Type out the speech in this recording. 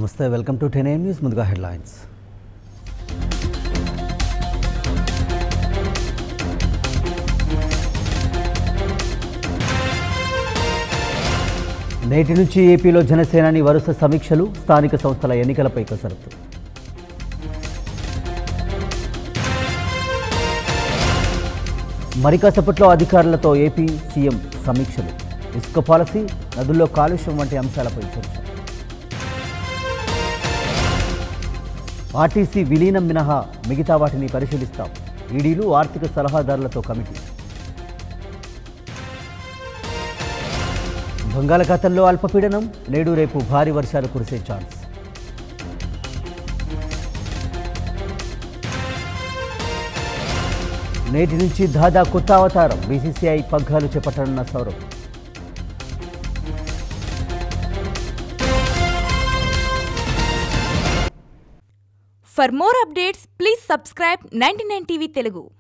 నమస్తే welcome to ten AM news ముందుగా headlines నేటి నుంచి ఏపీలో జనసేనాని వరుస సమీక్షలు స్థానిక సంస్థల ఎన్నికలపై కసరత్తు మరి కాసేపట్లో అధికారులతో ఏపీ సీఎం సమీక్షలు ఇసుక పాలసీ నదుల్లో కాలుష్యం వంటి అంశాలపై చర్చ ఆర్టీసీ విలీనం మినహా మిగతా వాటిని పరిశీలిస్తాం ఈడీలు ఆర్థిక సలహాదారులతో కమిటీ బంగాళాఖాతంలో అల్పపీడనం నేడు రేపు భారీ వర్షాలు కురిసే ఛాన్స్ నేటి నుంచి దాదా కొత్త అవతారం బీసీసీఐ పగ్గాలు చేపట్టనున్న Sourav For more updates, please subscribe 99 TV Telugu.